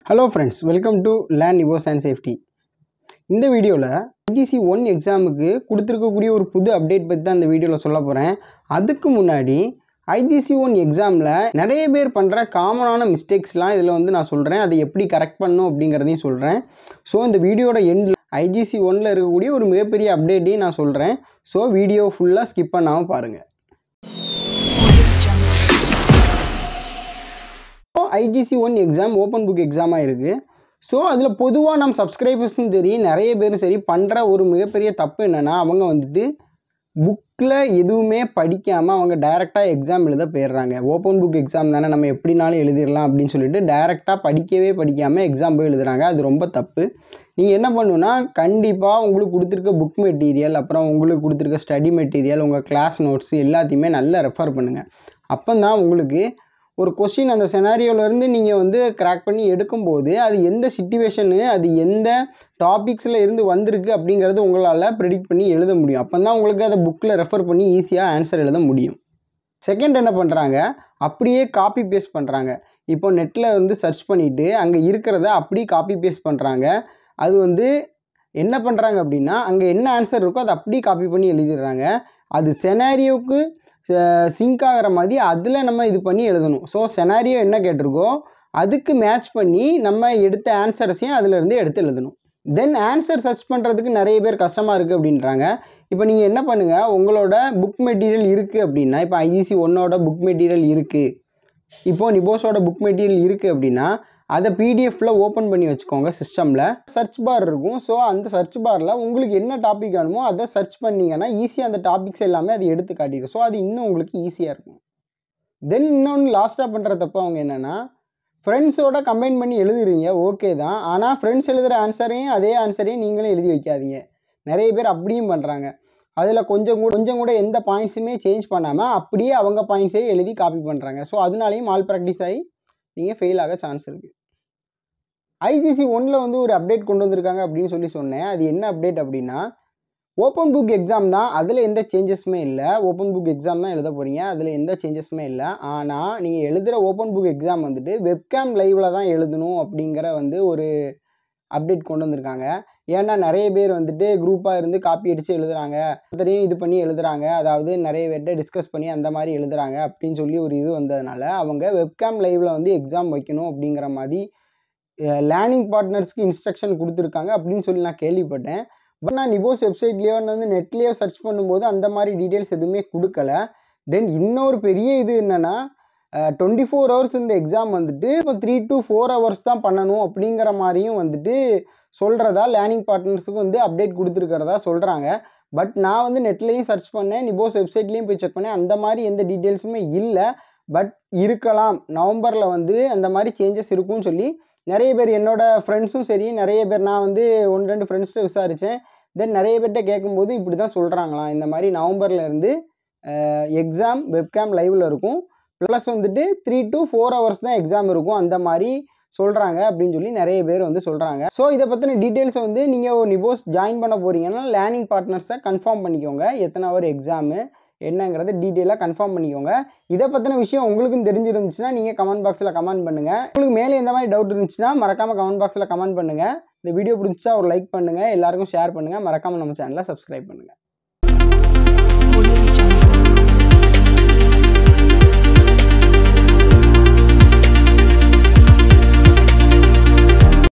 hello friends welcome to land நிவோஸ் and safety இந்த வீடியோவில் ஐடிசி ஒன் எக்ஸாமுக்கு கொடுத்துருக்கக்கூடிய ஒரு புது அப்டேட் பற்றி தான் இந்த வீடியோவில் சொல்ல போகிறேன் அதுக்கு முன்னாடி ஐடிசி ஒன் எக்ஸாமில் நிறைய பேர் பண்ணுற காமனான மிஸ்டேக்ஸ்லாம் இதில் வந்து நான் சொல்கிறேன் அதை எப்படி கரெக்ட் பண்ணணும் அப்படிங்கிறதையும் சொல்கிறேன் ஸோ இந்த வீடியோட எண்டில் ஐஜிசி ஒன்னில் இருக்கக்கூடிய ஒரு மிகப்பெரிய அப்டேட்டையும் நான் சொல்கிறேன் ஸோ வீடியோ ஃபுல்லாக ஸ்கிப் பண்ணாமல் பாருங்கள் IGC one exam open book எக்ஸாமாக இருக்குது ஸோ அதில் பொதுவாக நம்ம சப்ஸ்கிரைபர்ஸும் சரி நிறைய பேரும் சரி பண்ணுற ஒரு மிகப்பெரிய தப்பு என்னென்னா அவங்க வந்துட்டு புக்கில் எதுவுமே படிக்காமல் அவங்க டைரெக்டாக எக்ஸாம் எழுத போயிடுறாங்க ஓப்பன் புக் எக்ஸாம் தானே நம்ம எப்படினாலும் எழுதிடலாம் அப்படின்னு சொல்லிட்டு டைரெக்டாக படிக்கவே படிக்காமல் எக்ஸாம் போய் எழுதுறாங்க அது ரொம்ப தப்பு நீங்கள் என்ன பண்ணணுன்னா கண்டிப்பாக உங்களுக்கு கொடுத்துருக்க புக் மெட்டீரியல் அப்புறம் உங்களுக்கு கொடுத்துருக்க ஸ்டடி மெட்டீரியல் உங்கள் கிளாஸ் நோட்ஸ் எல்லாத்தையுமே நல்லா ரெஃபர் பண்ணுங்கள் அப்போ தான் உங்களுக்கு ஒரு கொஷின் அந்த செனாரியோலேருந்து நீங்கள் வந்து கிராக் பண்ணி எடுக்கும்போது அது எந்த சுச்சுவேஷனு அது எந்த டாபிக்ஸில் இருந்து வந்திருக்கு அப்படிங்கிறது உங்களால் ப்ரெடிக்ட் பண்ணி எழுத முடியும் அப்போ தான் உங்களுக்கு அதை புக்கில் ரெஃபர் பண்ணி ஈஸியாக ஆன்சர் எழுத முடியும் செகண்ட் என்ன பண்ணுறாங்க அப்படியே காப்பி பேஸ்ட் பண்ணுறாங்க இப்போ நெட்டில் வந்து சர்ச் பண்ணிவிட்டு அங்கே இருக்கிறத அப்படியே காப்பி பேஸ்ட் பண்ணுறாங்க அது வந்து என்ன பண்ணுறாங்க அப்படின்னா அங்கே என்ன ஆன்சர் இருக்கோ அதை அப்படியே காப்பி பண்ணி எழுதிடுறாங்க அது செனாரியோவுக்கு சிங்க் ஆகிற மாதிரி அதில் நம்ம இது பண்ணி எழுதணும் ஸோ செனாரியோ என்ன கேட்டிருக்கோ அதுக்கு மேட்ச் பண்ணி நம்ம எடுத்த ஆன்சர்ஸையும் அதிலேருந்து எடுத்து எழுதணும் தென் ஆன்சர் சர்ச் பண்ணுறதுக்கு நிறைய பேர் கஷ்டமாக இருக்குது அப்படின்றாங்க இப்போ நீங்கள் என்ன பண்ணுங்கள் உங்களோட புக் மெட்டீரியல் இருக்குது அப்படின்னா இப்போ ஐஇசி ஒன்னோட புக் மெட்டீரியல் இருக்குது இப்போது நிபோஸோட புக் மெட்டீரியல் இருக்குது அப்படின்னா அதை பிடிஎஃப்பில் ஓப்பன் பண்ணி வச்சுக்கோங்க சிஸ்டமில் சர்ச் பார் இருக்கும் ஸோ அந்த சர்ச் பாரில் உங்களுக்கு என்ன டாபிக் வேணுமோ அதை சர்ச் பண்ணிங்கன்னா ஈஸியாக அந்த டாபிக்ஸ் எல்லாமே அது எடுத்து காட்டிடும் ஸோ அது இன்னும் உங்களுக்கு ஈஸியாக இருக்கும் தென் இன்னொன்று லாஸ்ட்டாக பண்ணுற தப்பு அவங்க என்னென்னா ஃப்ரெண்ட்ஸோட கம்பைன் பண்ணி எழுதுறீங்க ஓகே தான் ஆனால் ஃப்ரெண்ட்ஸ் எழுதுகிற ஆன்சரையும் அதே ஆன்சரையும் நீங்களும் எழுதி வைக்காதீங்க நிறைய பேர் அப்படியும் பண்ணுறாங்க அதில் கொஞ்சம் கூட கொஞ்சம் கூட எந்த பாயிண்ட்ஸுமே சேஞ்ச் பண்ணாமல் அப்படியே அவங்க பாயிண்ட்ஸே எழுதி காப்பி பண்ணுறாங்க ஸோ அதனாலையும் மால் ப்ராக்டிஸ் ஆகி நீங்கள் ஃபெயில் ஆக சான்ஸ் இருக்குது ஐசிசி ஒன்னில் வந்து ஒரு அப்டேட் கொண்டு வந்திருக்காங்க அப்படின்னு சொல்லி சொன்னேன் அது என்ன அப்டேட் அப்படின்னா ஓப்பன் புக் எக்ஸாம் தான் அதில் எந்த சேஞ்சஸுமே இல்லை ஓப்பன் புக் எக்ஸாம் தான் எழுத போகிறீங்க அதில் எந்த சேஞ்சஸுமே இல்லை ஆனால் நீங்கள் எழுதுகிற ஓப்பன் புக் எக்ஸாம் வந்துட்டு வெப்கேம் லைவில் தான் எழுதணும் அப்படிங்கிற வந்து ஒரு அப்டேட் கொண்டு வந்திருக்காங்க ஏன்னா நிறைய பேர் வந்துட்டு குரூப்பாக இருந்து காப்பி அடித்து எழுதுறாங்க ஒருத்தரையும் இது பண்ணி எழுதுறாங்க அதாவது நிறைய பேர்கிட்ட டிஸ்கஸ் பண்ணி அந்த மாதிரி எழுதுறாங்க அப்படின்னு சொல்லி ஒரு இது வந்ததுனால அவங்க வெப்கேம் லைவில் வந்து எக்ஸாம் வைக்கணும் அப்படிங்கிற மாதிரி லேர்னிங் பார்ட்னர்ஸ்க்கு இன்ஸ்ட்ரக்ஷன் கொடுத்துருக்காங்க அப்படின்னு சொல்லி நான் கேள்விப்பட்டேன் பட் நான் நிபோஸ் வெப்சைட்லேயோ வந்து நெட்லேயோ சர்ச் பண்ணும்போது அந்த மாதிரி டீட்டெயில்ஸ் எதுவுமே கொடுக்கல தென் இன்னொரு பெரிய இது என்னென்னா டுவெண்ட்டி ஃபோர் ஹவர்ஸ் இந்த எக்ஸாம் வந்துட்டு இப்போ த்ரீ டு ஃபோர் ஹவர்ஸ் தான் பண்ணணும் அப்படிங்கிற மாதிரியும் வந்துட்டு சொல்கிறதா லேர்னிங் பார்ட்னர்ஸுக்கு வந்து அப்டேட் கொடுத்துருக்கிறதா சொல்கிறாங்க பட் நான் வந்து நெட்லேயும் சர்ச் பண்ணேன் நிபோஸ் வெப்சைட்லேயும் போய் செக் பண்ணேன் அந்த மாதிரி எந்த டீட்டெயில்ஸுமே இல்லை பட் இருக்கலாம் நவம்பரில் வந்து அந்த மாதிரி சேஞ்சஸ் இருக்கும்னு சொல்லி நிறைய பேர் என்னோடய ஃப்ரெண்ட்ஸும் சரி நிறைய பேர் நான் வந்து ஒன்று ரெண்டு ஃப்ரெண்ட்ஸ்கிட்ட விசாரித்தேன் தென் நிறைய பேர்கிட்ட கேட்கும்போது இப்படி தான் சொல்கிறாங்களாம் இந்த மாதிரி நவம்பரில் இருந்து எக்ஸாம் வெப்கேம் லைவில் இருக்கும் ப்ளஸ் வந்துட்டு த்ரீ டு ஃபோர் ஹவர்ஸ் தான் எக்ஸாம் இருக்கும் அந்த மாதிரி சொல்கிறாங்க அப்படின்னு சொல்லி நிறைய பேர் வந்து சொல்கிறாங்க ஸோ இதை பற்றின டீட்டெயில்ஸை வந்து நீங்கள் ஒரு நிபோஸ் ஜாயின் பண்ண போகிறீங்கன்னா லேர்னிங் பார்ட்னர்ஸை கன்ஃபார்ம் பண்ணிக்கோங்க எத்தனை ஹவர் எக்ஸாமு என்னங்கிறத டீட்டெயிலாக கன்ஃபார்ம் பண்ணிக்கோங்க இதை பற்றின விஷயம் உங்களுக்கும் தெரிஞ்சிருந்துச்சுன்னா நீங்கள் கமெண்ட் பாக்ஸில் கமெண்ட் பண்ணுங்கள் உங்களுக்கு மேலே எந்த மாதிரி டவுட் இருந்துச்சுன்னா மறக்காமல் கமெண்ட் பாக்ஸில் கமெண்ட் பண்ணுங்கள் இந்த வீடியோ பிடிச்சா ஒரு லைக் பண்ணுங்கள் எல்லாருக்கும் ஷேர் பண்ணுங்கள் மறக்காமல் நம்ம சேனலை சப்ஸ்கிரைப் பண்ணுங்கள்